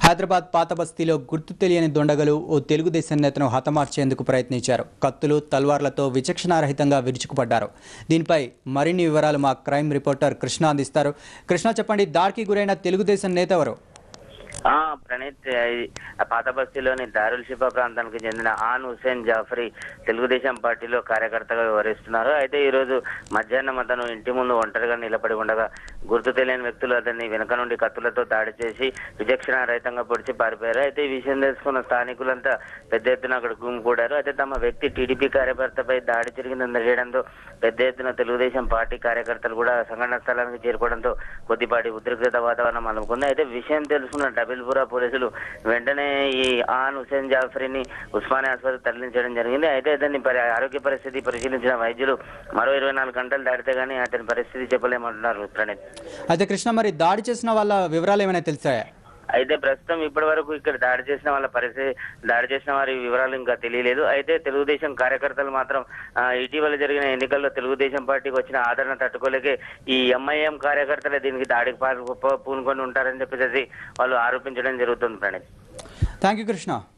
హైదరాబాద్ పాత బస్తీలో గుర్తు తెలియని దొండగలు ఓ తెలుగుదేశం నేతను హతమార్చేందుకు ప్రయత్నించారు కత్తులు తల్వార్లతో విచక్షణారహితంగా విరుచుకుపడ్డారు దీనిపై మరిన్ని వివరాలు మా క్రైమ్ రిపోర్టర్ కృష్ణ అందిస్తారు కృష్ణ చెప్పండి దాడికి గురైన తెలుగుదేశం నేత ఎవరు ఆ ప్రణీత్ ఈ పాత బస్తీలోని దారుల్ షిఫా ప్రాంతానికి చెందిన ఆన్ హుసేన్ జాఫరీ తెలుగుదేశం పార్టీలో కార్యకర్తగా వ్యవహరిస్తున్నారు అయితే ఈ రోజు మధ్యాహ్నం అతను ఇంటి ముందు ఒంటరిగా నిలబడి ఉండగా గుర్తు తెలియని వ్యక్తులు అతన్ని వెనుక నుండి కత్తులతో దాడి చేసి విచక్షణ రహితంగా పొడిచి పారిపోయారు అయితే ఈ విషయం తెలుసుకున్న స్థానికులంతా పెద్ద ఎత్తున అక్కడ గుమికూడారు అయితే తమ వ్యక్తి టీడీపీ కార్యకర్తపై దాడి జరిగిందని తెలియడంతో పెద్ద ఎత్తున తెలుగుదేశం పార్టీ కార్యకర్తలు కూడా సంఘటన స్థలానికి చేరుకోవడంతో కొద్దిపాటి ఉద్రిక్తత వాతావరణం అలుముకుంది అయితే విషయం తెలుసుకున్న డబిల్పురా పోలీసులు వెంటనే ఈ ఆన్ హుసేన్ జాఫరీని ఉస్మానియా ఆసుపత్రికి తరలించడం జరిగింది అయితే అతని పరి ఆరోగ్య పరిస్థితి పరిశీలించిన వైద్యులు మరో ఇరవై నాలుగు గంటలు దాటితే గానీ అతని పరిస్థితి చెప్పలేమంటున్నారు ప్రణీత్ అయితే కృష్ణ మరి దాడి చేసిన వాళ్ళ వివరాలు ఏమైనా తెలిసాయా అయితే ప్రస్తుతం ఇప్పటి వరకు ఇక్కడ దాడి చేసిన వాళ్ళ పరిస్థితి దాడి చేసిన వారి వివరాలు ఇంకా తెలియలేదు అయితే తెలుగుదేశం కార్యకర్తలు మాత్రం ఆ, ఇటీవల జరిగిన ఎన్నికల్లో తెలుగుదేశం పార్టీకి వచ్చిన ఆదరణ తట్టుకోలేకే ఈ ఎంఐఎం కార్యకర్తలే దీనికి దాడికి పాల్గొ- పూనుకొని ఉంటారని చెప్పేసి వాళ్ళు ఆరోపించడం జరుగుతుంది ప్రణీత్ థ్యాంక్ యూ కృష్ణ